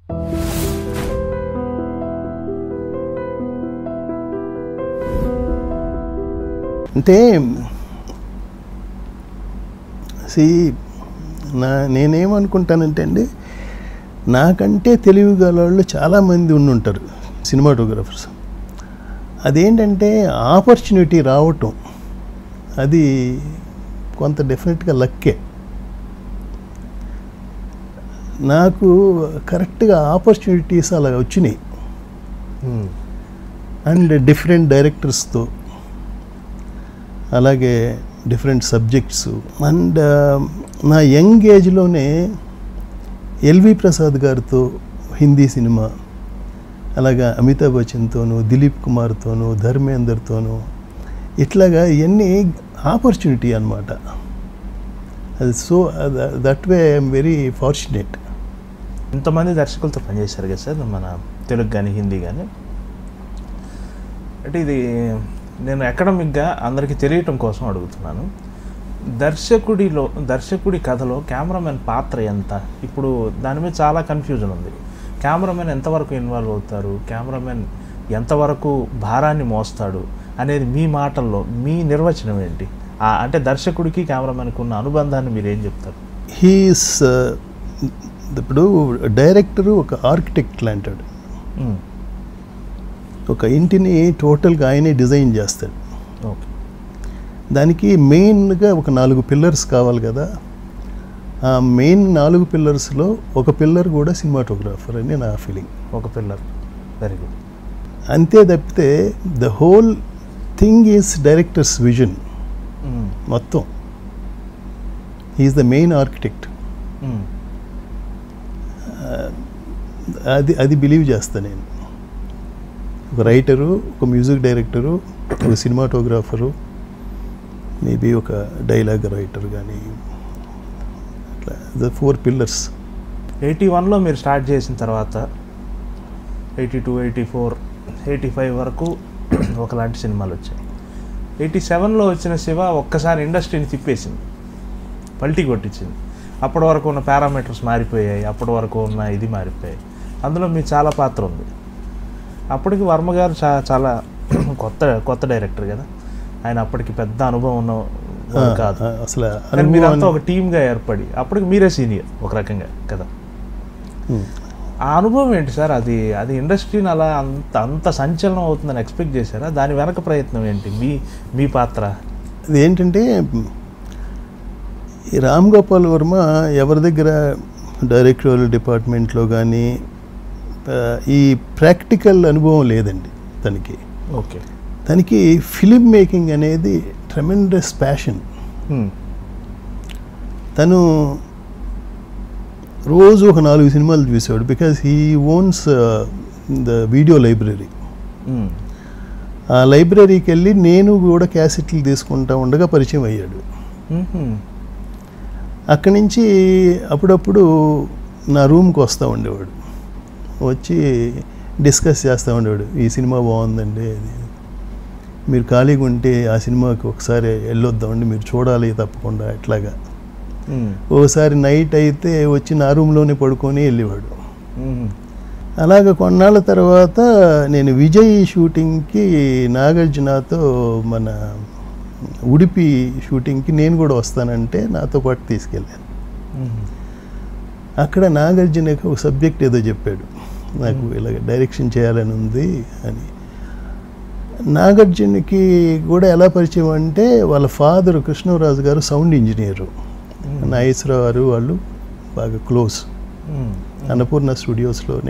అంటే సి నా నేనేమనుకుంటానంటే అండి నాకంటే తెలివి గల వాళ్ళు చాలామంది ఉండుంటారు సినిమాటోగ్రఫర్స్ అదేంటంటే ఆపర్చునిటీ రావటం అది కొంత డెఫినెట్గా లక్కే నాకు కరెక్ట్గా ఆపర్చునిటీస్ అలా వచ్చినాయి అండ్ డిఫరెంట్ డైరెక్టర్స్తో అలాగే డిఫరెంట్ సబ్జెక్ట్స్ అండ్ నా యంగ్ ఏజ్లోనే ఎల్వి ప్రసాద్ గారితో హిందీ సినిమా అలాగా అమితాబ్ బచ్చన్తోనూ దిలీప్ కుమార్తోనూ ధర్మేందర్తోనూ ఇట్లాగా ఇవన్నీ ఆపర్చునిటీ అనమాట అది so that way I'm very fortunate ఇంతమంది దర్శకులతో పనిచేశారు కదా సార్ మన తెలుగు కానీ హిందీ కానీ అంటే ఇది నేను అకాడమిక్గా అందరికీ తెలియటం కోసం అడుగుతున్నాను దర్శకుడిలో దర్శకుడి కథలో కెమెరామెన్ పాత్ర ఎంత ఇప్పుడు దాని మీద చాలా కన్ఫ్యూజన్ ఉంది కెమెరామెన్ ఎంతవరకు ఇన్వాల్వ్ అవుతారు కెమెరామెన్ ఎంతవరకు భారాన్ని మోస్తాడు అనేది మీ మాటల్లో మీ నిర్వచనం ఏంటి ఆ, అంటే దర్శకుడికి కెమెరామెన్కి ఉన్న అనుబంధాన్ని మీరు ఏం చెప్తారు హీస్ ఇప్పుడు డైరెక్టరు ఒక ఆర్కిటెక్ట్ లాంటాడు మ్మ్. ఒక ఇంటిని టోటల్గా ఆయనే డిజైన్ చేస్తాడు ఓకే దానికి మెయిన్గా ఒక నాలుగు పిల్లర్స్ కావాలి కదా ఆ మెయిన్ నాలుగు పిల్లర్స్లో ఒక పిల్లర్ కూడా సినిమాటోగ్రాఫర్ అని నా ఫీలింగ్ ఒక పిల్లర్ వెరీ గుడ్ అంతే తప్పితే the whole thing is directors vision మొత్తం ఈజ్ ద మెయిన్ ఆర్కిటెక్ట్ అది అది బిలీవ్ చేస్తా నేను ఒక రైటరు ఒక మ్యూజిక్ డైరెక్టరు ఒక సినిమాటోగ్రాఫరు మేబీ ఒక డైలాగ్ రైటర్ కానీ అట్లా ద ఫోర్ పిల్లర్స్ ఎయిటీ వన్లో మీరు స్టార్ట్ చేసిన తర్వాత eighty two eighty four eighty five వరకు ఒకలాంటి సినిమాలు వచ్చాయి ఎయిటీ సెవెన్లో వచ్చిన శివ ఒక్కసారి ఇండస్ట్రీని తిప్పేసింది పల్టీ కొట్టించింది అప్పటి వరకు ఉన్న పారామీటర్స్ మారిపోయాయి అప్పటి వరకు ఉన్న ఇది మారిపోయాయి అందులో మీ చాలా పాత్ర ఉంది అప్పటికి వర్మ గారు చా చాలా కొత్త కొత్త డైరెక్టర్ కదా ఆయన అప్పటికి పెద్ద అనుభవం ఉన్న వారు కాదు అసలు కానీ మీరంతా అనుభవం ఒక టీమ్గా ఏర్పడి అప్పటికి మీరే సీనియర్ ఒక రకంగా కదా ఉమ్. ఆ అనుభవం ఏంటి సార్ అది అది ఇండస్ట్రీని అలా అంత అంత సంచలనం అవుతుందని ఎక్స్పెక్ట్ చేశారా దాని వెనక ప్రయత్నం ఏంటి మీ మీ పాత్ర అది ఏంటంటే ఈ రామ్ గోపాల్ వర్మ ఎవరి దగ్గర డైరెక్టోరియల్ డిపార్ట్మెంట్లో కానీ ఈ ప్రాక్టికల్ అనుభవం లేదండి తనకి ఓకే తనకి ఫిలిం మేకింగ్ అనేది ట్రెమెండస్ ప్యాషన్ తను రోజు ఒక నాలుగు సినిమాలు చూసేవాడు because he owns the video library ఆ లైబ్రరీకి వెళ్ళి నేను కూడా క్యాసెట్లు తీసుకుంటా ఉండగా పరిచయం అయ్యాడు అక్కడి నుంచి అప్పుడప్పుడు నా రూమ్కి వస్తూ ఉండేవాడు వచ్చి డిస్కస్ చేస్తూ ఉండేవాడు ఈ సినిమా బాగుందండి అది మీరు ఖాళీగా ఉంటే ఆ సినిమాకి ఒకసారి వెళ్ళొద్దామండి మీరు చూడాలి తప్పకుండా ఎట్లాగా ఓసారి నైట్ అయితే వచ్చి నా రూమ్లోనే పడుకొని వెళ్ళేవాడు అలాగ కొన్నాళ్ళ తర్వాత నేను విజయ్ షూటింగ్కి నాగార్జునతో మన ఉడిపి షూటింగ్కి నేను కూడా వస్తానంటే నాతో పాటు తీసుకెళ్ళాను అక్కడ నాగార్జునకి ఒక సబ్జెక్ట్ ఏదో చెప్పాడు నాకు ఇలాగ డైరెక్షన్ చేయాలని ఉంది అని నాగార్జునకి కూడా ఎలా పరిచయం అంటే వాళ్ళ ఫాదర్ కృష్ణరాజు గారు సౌండ్ ఇంజనీరు నాగేశ్వరరావు గారు వాళ్ళు బాగా క్లోజ్ అన్నపూర్ణ స్టూడియోస్లోనే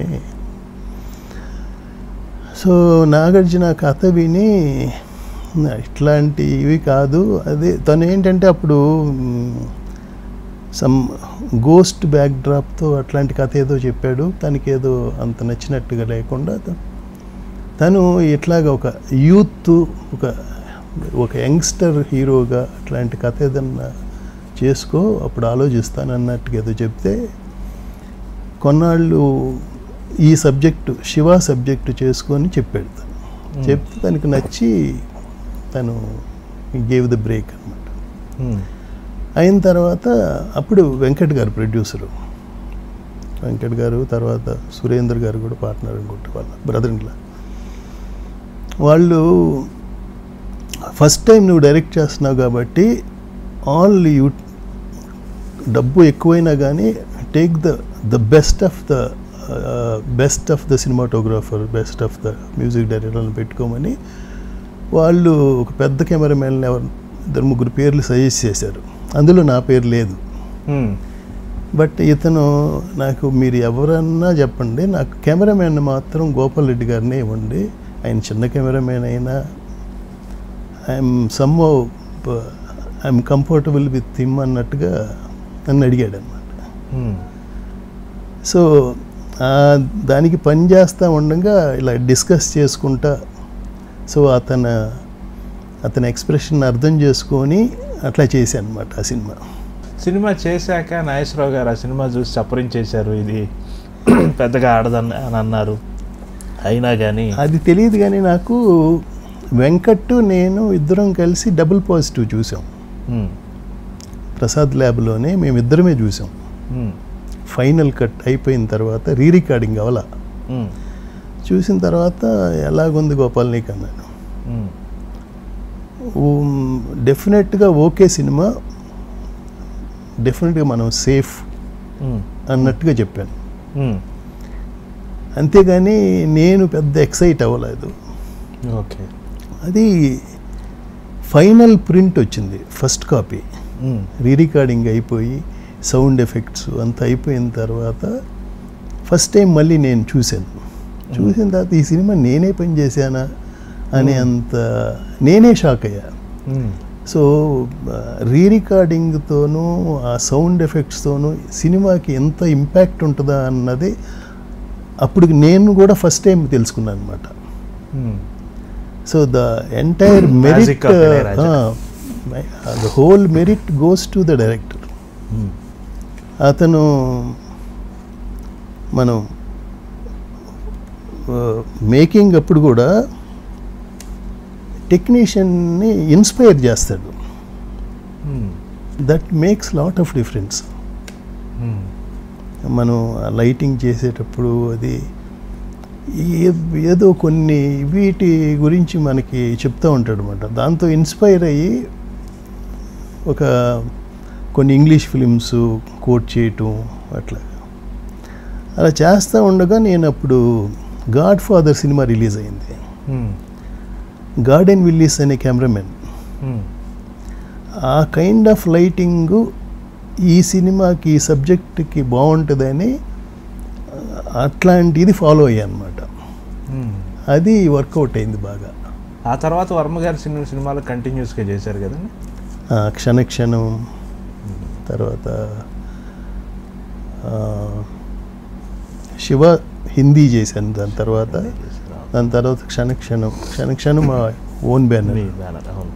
సో నాగార్జున కథ విని ఇట్లాంటివి కాదు అదే తను ఏంటంటే అప్పుడు సమ్ గోస్ట్ బ్యాక్ డ్రాప్తో అట్లాంటి కథ ఏదో చెప్పాడు తనకి ఏదో అంత నచ్చినట్టుగా లేకుండా త- తను ఇట్లాగా ఒక యూత్ ఒక ఒక యంగ్స్టర్ హీరోగా అట్లాంటి కథ ఏదన్నా చేసుకో అప్పుడు ఆలోచిస్తాను అన్నట్టుగా ఏదో చెప్తే కొన్నాళ్ళు ఈ సబ్జెక్టు శివ సబ్జెక్టు చేసుకొని చెప్పాడు తను చెప్తే తనకు నచ్చి తను గేవ్ ద బ్రేక్ అనమాట అయిన తర్వాత అప్పుడు వెంకట్ గారు ప్రొడ్యూసరు వెంకట్ గారు తర్వాత సురేందర్ గారు కూడా పార్ట్నర్ అనుకుంటే వాళ్ళ బ్రదర్ ఇన్లా వాళ్ళు ఫస్ట్ టైం నువ్వు డైరెక్ట్ చేస్తున్నావు కాబట్టి ఆల్ యూ డబ్బు ఎక్కువైనా కానీ take the the best of the best of the cinematographer best of the music డైరెక్టర్ని పెట్టుకోమని వాళ్ళు ఒక పెద్ద కెమెరామెన్ ఎవరు ఇద్దరు ముగ్గురు పేర్లు సజెస్ట్ చేశారు అందులో నా పేరు లేదు మ్మ్. బట్ ఇతను నాకు మీరు ఎవరన్నా చెప్పండి నాకు కెమెరామెన్ మాత్రం గోపాల్ రెడ్డి గారినే ఇవ్వండి ఆయన చిన్న కెమెరామెన్ అయినా I'm some I'm comfortable with him అన్నట్టుగా నన్ను అడిగాడు అనమాట మ్మ్. సో ఆ, దానికి పని చేస్తూ ఉండగా ఇలా డిస్కస్ చేసుకుంటా సో అతను అతని ఎక్స్ప్రెషన్ అర్థం చేసుకొని అట్లా చేశాను అనమాట ఆ సినిమా సినిమా చేశాక నాగేశ్వరరావు గారు ఆ సినిమా చూసి చప్పరించేశారు ఇది పెద్దగా ఆడదని అని అన్నారు అయినా కానీ అది తెలియదు కానీ నాకు వెంకట్ నేను ఇద్దరం కలిసి డబుల్ పాజిటివ్ చూసాం మ్మ్. ప్రసాద్ ల్యాబ్లోనే మేమిద్దరమే చూసాం మ్మ్. ఫైనల్ కట్ అయిపోయిన తర్వాత రీ రికార్డింగ్ అవలా మ్మ్. చూసిన తర్వాత ఎలాగుంది గోపాల్ నీకు అన్నాను మ్మ్. డెఫినెట్గా ఓకే సినిమా డెఫినెట్గా మనం సేఫ్ మ్మ్. అన్నట్టుగా చెప్పాను మ్మ్. అంతేగాని నేను పెద్ద ఎక్సైట్ అవ్వలేదు ఓకే అది ఫైనల్ ప్రింట్ వచ్చింది first copy hmm. Re recording అయిపోయి సౌండ్ ఎఫెక్ట్స్ అంతా అయిపోయిన తర్వాత ఫస్ట్ టైం మళ్ళీ నేను చూశాను చూసిన తర్వాత ఈ సినిమా నేనే పని చేశానా అనే అంత నేనే షాక్ అయ్యా మ్మ్. సో రీ రికార్డింగ్తోనూ ఆ సౌండ్ ఎఫెక్ట్స్తోనూ సినిమాకి ఎంత ఇంపాక్ట్ ఉంటుందా అన్నది అప్పుడు నేను కూడా ఫస్ట్ టైం తెలుసుకున్నాను అనమాట hmm. So the entire merit of Ilayaraja. The whole merit goes to the director hmm. అతను మనం మేకింగ్ అప్పుడు కూడా టెక్నీషియన్ని ఇన్స్పైర్ చేస్తాడు hmm. That makes lot of difference hmm. మనం లైటింగ్ చేసేటప్పుడు అది ఏ- ఏదో కొన్ని వీటి గురించి మనకి చెప్తూ ఉంటాడు అనమాట దాంతో ఇన్స్పైర్ అయ్యి ఒక కొన్ని ఇంగ్లీష్ ఫిలిమ్స్ కోట్ చేయటం అట్లా అలా చేస్తూ ఉండగా నేను అప్పుడు గాడ్ ఫాదర్ సినిమా రిలీజ్ అయింది మ్మ్. గార్డెన్ విల్లీస్ అనే కెమెరామెన్ మ్మ్. ఆ కైండ్ ఆఫ్ లైటింగ్ ఈ సినిమాకి ఈ సబ్జెక్ట్కి బాగుంటుందని అట్లాంటిది ఫాలో అయ్యాను అనమాట మ్మ్. అది వర్కౌట్ అయింది బాగా ఆ తర్వాత వర్మ గారి సినిమా సినిమాలు కంటిన్యూస్గా చేశారు కదండి ఆ, క్షణ క్షణం తర్వాత ఆ, శివ హిందీ చేశాను దాని తర్వాత దాని తర్వాత క్షణ క్షణం క్షణ క్షణం మా ఓన్ బ్యానర్ మీ బ్యానర్ అవును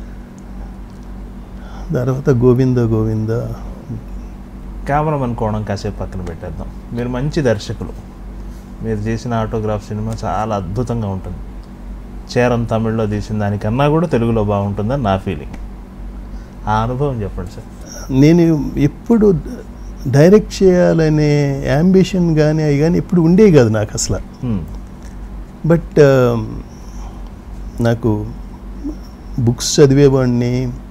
తర్వాత గోవింద గోవింద కెమెరామెన్ కోణం కాసేపు పక్కన పెట్టేద్దాం మీరు మంచి దర్శకులు మీరు చేసిన ఆటోగ్రాఫ్ సినిమా చాలా అద్భుతంగా ఉంటుంది చేరం తమిళ్లో తీసిన దానికన్నా కూడా తెలుగులో బాగుంటుందని నా ఫీలింగ్ ఆ అనుభవం చెప్పండి సార్ నేను ఎప్పుడు డైరెక్ట్ చేయాలనే యాంబిషన్ కానీ అవి కానీ ఎప్పుడు ఉండేవి కాదు నాకు అసలు మ్మ్. బట్ నాకు బుక్స్ చదివేవాడిని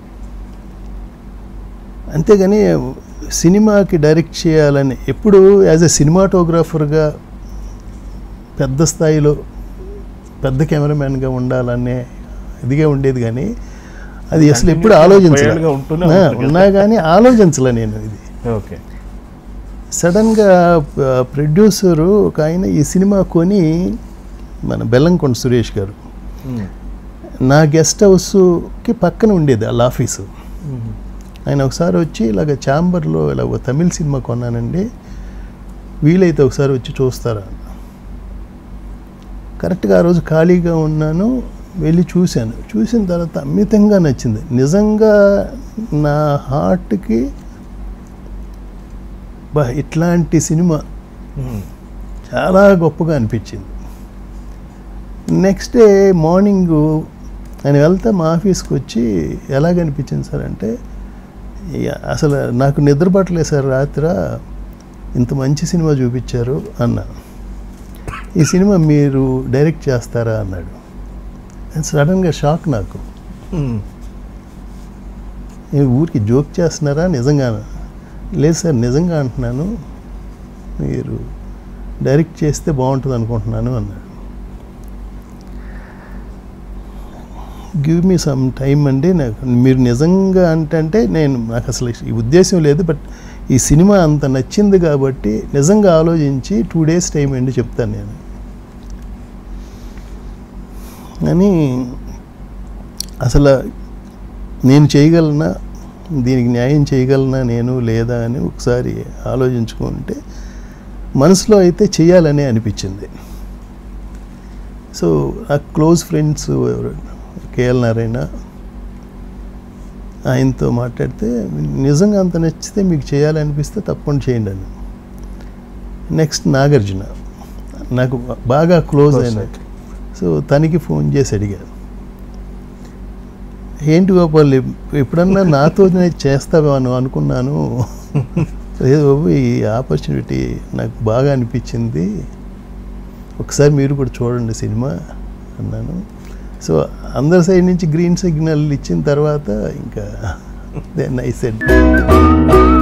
అంతేగాని సినిమాకి డైరెక్ట్ చేయాలని ఎప్పుడు యాజ్ ఎ సినిమాటోగ్రాఫర్గా పెద్ద స్థాయిలో పెద్ద కెమెరామ్యాన్గా ఉండాలనే ఇదిగా ఉండేది కానీ అది అసలు ఎప్పుడు ముప్పై ఏళ్ళుగా ఆలోచించలే ఉంటూనే ఆ, ఉంటుంది కదా. ఉన్నా కానీ ఆలోచించలే నేను ఇది ఓకే సడన్గా ప్రొడ్యూసరు ఒక ఆయన ఈ సినిమా కొని మన బెల్లంకొండ సురేష్ గారు మ్మ్. నా గెస్ట్ హౌస్కి పక్కన ఉండేది వాళ్ళ ఆఫీసు మ్మ్. ఆయన ఒకసారి వచ్చి ఇలాగ ఛాంబర్లో ఇలా ఒక తమిళ సినిమా కొన్నానండి వీలైతే ఒకసారి వచ్చి చూస్తారా అన్న. కరెక్ట్గా ఆ రోజు ఖాళీగా ఉన్నాను వెళ్ళి చూశాను చూసిన తర్వాత అమితంగా నచ్చింది నిజంగా నా హార్ట్కి బా ఇట్లాంటి సినిమా మ్మ్. చాలా గొప్పగా అనిపించింది నెక్స్ట్ డే మార్నింగ్ నేను వెళ్తే మా ఆఫీస్కి వచ్చి ఎలాగనిపించింది సార్ అంటే ఇక అసలు నాకు నిద్ర పట్టలేదు సార్ రాత్రి ఇంత మంచి సినిమా చూపించారు అన్నా ఈ సినిమా మీరు డైరెక్ట్ చేస్తారా అన్నాడు సడన్గా షాక్ నాకు మ్మ్. "ఏ, ఊరికి జోక్ చేస్తున్నారా నిజంగా లేదు సార్ నిజంగా అంటున్నాను మీరు డైరెక్ట్ చేస్తే బాగుంటుంది అనుకుంటున్నాను అన్నాడు గివ్ మీ సమ్ టైం అండి నాకు మీరు నిజంగా అంటే అంటే నేను నాకు అసలు ఈ ఉద్దేశం లేదు బట్ ఈ సినిమా అంత నచ్చింది కాబట్టి నిజంగా ఆలోచించి టూ డేస్ టైం అండి చెప్తాను నేను అని అసలు నేను చేయగలనా దీనికి న్యాయం చేయగలనా నేను లేదా అని ఒకసారి ఆలోచించుకుంటే మనసులో అయితే చేయాలని అనిపించింది సో ఆ క్లోజ్ ఫ్రెండ్స్ ఎవరు కేఎల్ నారాయణ ఆయనతో మాట్లాడితే నిజంగా అంత నచ్చితే మీకు చేయాలనిపిస్తే తప్పకుండా చేయండి అని నెక్స్ట్ నాగార్జున నాకు బాగా క్లోజ్ Close అయిన అయితే. సో తనకి ఫోన్ చేసి అడిగాను ఏంటి గోపాల్ ఎప్పుడన్నా నాతో నేను చేస్తావేమో అనుకున్నాను లేదు బాబు ఈ ఆపర్చునిటీ నాకు బాగా అనిపించింది ఒకసారి మీరు కూడా చూడండి సినిమా అన్నాను సో అందరి సైడ్ నుంచి గ్రీన్ సిగ్నల్ ఇచ్చిన తర్వాత ఇంకా దెన్ ఐ సెడ్